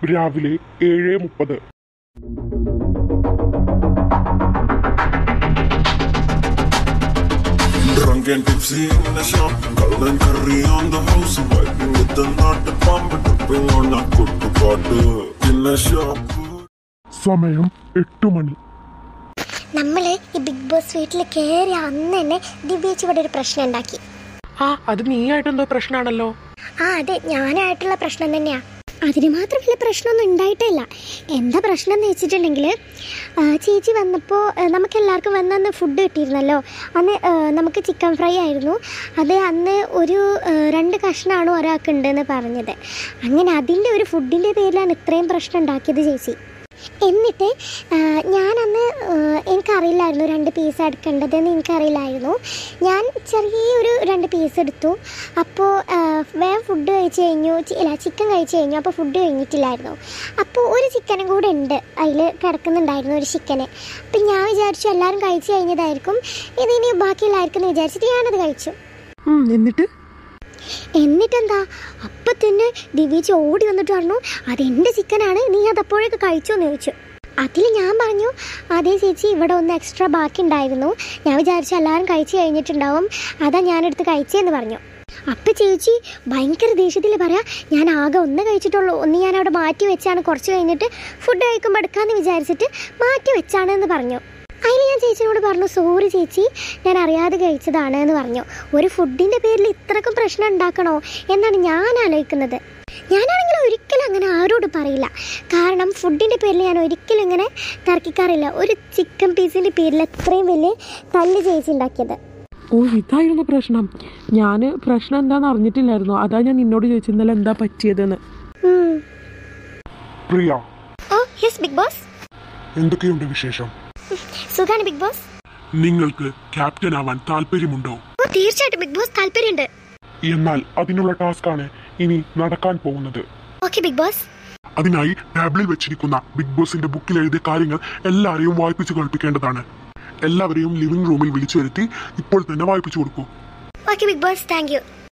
രാവിലെ ഏഴ് മുപ്പത് Drunk and tipsy in the shop, golden curry on the house, vibing with the nut pump, tripping on a good water in the shop. സമയം എട്ട് മണി നമ്മൾ ഈ big boss വീട്ടിൽ കയറി അന്ന് തന്നെ ദിവ്യേച്ചി ഇവിടെ ഒരു പ്രശ്നം ഉണ്ടാക്കി ആ അത് നീയായിട്ട് എന്തോ പ്രശ്നമാണല്ലോ ആ അതെ ഞാനായിട്ടുള്ള പ്രശ്നം തന്നെയാ അതിന് മാത്രം വലിയ പ്രശ്നമൊന്നും ഉണ്ടായിട്ടില്ല എന്താ പ്രശ്നം എന്ന് വെച്ചിട്ടുണ്ടെങ്കിൽ ചേച്ചി വന്നപ്പോൾ നമുക്ക് എല്ലാവർക്കും വന്ന് അന്ന് ഫുഡ് കിട്ടിയിരുന്നല്ലോ അന്ന് ആ, നമുക്ക് ചിക്കൻ ഫ്രൈ ആയിരുന്നു അത് അന്ന് ഒരു ആ, രണ്ട് കഷ്ണമാണ് ഒരാൾക്ക് ഉണ്ടെന്ന് പറഞ്ഞത് അങ്ങനെ അതിൻ്റെ ഒരു ഫുഡിൻ്റെ പേരിലാണ് ഇത്രയും പ്രശ്നം ഉണ്ടാക്കിയത് ചേച്ചി എന്നിട്ട് ആ, ഞാനന്ന് ആ, എനിക്കറിയില്ലായിരുന്നു രണ്ട് പീസ് എടുക്കേണ്ടതെന്ന് എനിക്കറിയില്ലായിരുന്നു ഞാൻ ചെറിയൊരു രണ്ട് പീസ് എടുത്തു അപ്പോൾ വേഗം ഫുഡ് കഴിച്ച് കഴിഞ്ഞു ചി- ഇല്ല ചിക്കൻ കഴിച്ച് കഴിഞ്ഞു അപ്പോൾ ഫുഡ് കഴിഞ്ഞിട്ടില്ലായിരുന്നു അപ്പോൾ ഒരു ചിക്കനും കൂടെ ഉണ്ട് അതിൽ കിടക്കുന്നുണ്ടായിരുന്നു ഒരു ചിക്കന് അപ്പം ഞാൻ വിചാരിച്ചു എല്ലാവരും കഴിച്ച് കഴിഞ്ഞതായിരിക്കും ഇതിനി ബാക്കിയുള്ളതായിരിക്കും എന്ന് വിചാരിച്ചിട്ട് ഞാനത് കഴിച്ചു ഉം, എന്നിട്ട് എന്നിട്ടെന്താ അപ്പം തന്നെ ദിവ്യേച്ചി ഓടി വന്നിട്ട് പറഞ്ഞു അതെൻ്റെ ചിക്കനാണ് നീ അത് അപ്പോഴേക്ക് കഴിച്ചോ എന്ന് ചോദിച്ചു അതിൽ ഞാൻ പറഞ്ഞു അതേ ചേച്ചി ഇവിടെ ഒന്ന് എക്സ്ട്രാ ബാക്കി ഉണ്ടായിരുന്നു ഞാൻ വിചാരിച്ചു എല്ലാവരും കഴിച്ചു കഴിഞ്ഞിട്ടുണ്ടാവും അതാ ഞാനെടുത്ത് കഴിച്ചതെന്ന് പറഞ്ഞു അപ്പം ചേച്ചി ഭയങ്കര ദേഷ്യത്തിൽ പറയാ ഞാൻ ആകെ ഒന്ന് കഴിച്ചിട്ടുള്ളൂ ഒന്ന് ഞാൻ അവിടെ മാറ്റി വെച്ചാണ് കുറച്ച് കഴിഞ്ഞിട്ട് ഫുഡ് കഴിക്കുമ്പോൾ എടുക്കാമെന്ന് വിചാരിച്ചിട്ട് മാറ്റി വെച്ചാണ് എന്ന് പറഞ്ഞു അതിന് ഞാൻ ചേച്ചിയോട് പറഞ്ഞു സോറി ചേച്ചി ഞാൻ അറിയാതെ കഴിച്ചതാണ് എന്ന് പറഞ്ഞു ഒരു ഫുഡിൻ്റെ പേരിൽ ഇത്രക്കും പ്രശ്നം ഉണ്ടാക്കണോ എന്നാണ് ഞാൻ ആലോചിക്കുന്നത് ഞാനാണെങ്കിൽ ഒരിക്കലും അങ്ങനെ ആരോട് പറയില്ല കാരണം ഫുഡിൻ്റെ പേരിൽ ഞാൻ ഒരിക്കലും ഇങ്ങനെ തർക്കിക്കാറില്ല ഒരു ചിക്കൻ പീസിൻ്റെ പേരിൽ എത്രയും വലിയ തല്ല് ചേച്ചി ഉണ്ടാക്കിയത് ഓ ഇതായിരുന്നു പ്രശ്നം ഞാൻ പ്രശ്നം എന്താണെന്ന് അറിഞ്ഞിട്ടില്ലായിരുന്നു അതാ ഞാൻ നിന്നോട് ചോദിച്ചു ഇന്നലെ എന്താ പറ്റിയതെന്ന് ഉം. Priya oh yes Bigg Boss എന്തൊക്കെയുണ്ട് വിശേഷം സുഖാണ് ബിഗ് ബോസ് നിങ്ങൾക്ക് ക്യാപ്റ്റൻ ആവാൻ താല്പര്യമുണ്ടോ ഓ തീർച്ചയായിട്ടും ബിഗ് ബോസ് താല്പര്യമുണ്ട് എന്നാൽ അതിനുള്ള ടാസ്കാണ് ഇനി നടക്കാൻ പോകുന്നത് ഓക്കെ ബിഗ് ബോസ് അതിനായി ടാബ്ലിൽ വെച്ചിരിക്കുന്ന ബിഗ് ബോസിന്റെ ബുക്കിൽ എഴുതിയ കാര്യങ്ങൾ എല്ലാവരെയും വായിപ്പിച്ചു കേൾപ്പിക്കേണ്ടതാണ് എല്ലാവരെയും ലിവിംഗ് റൂമിൽ വിളിച്ചു വരുത്തി ഇപ്പോൾ തന്നെ വായിപ്പിച്ചു കൊടുക്കൂ okay Bigg Boss thank U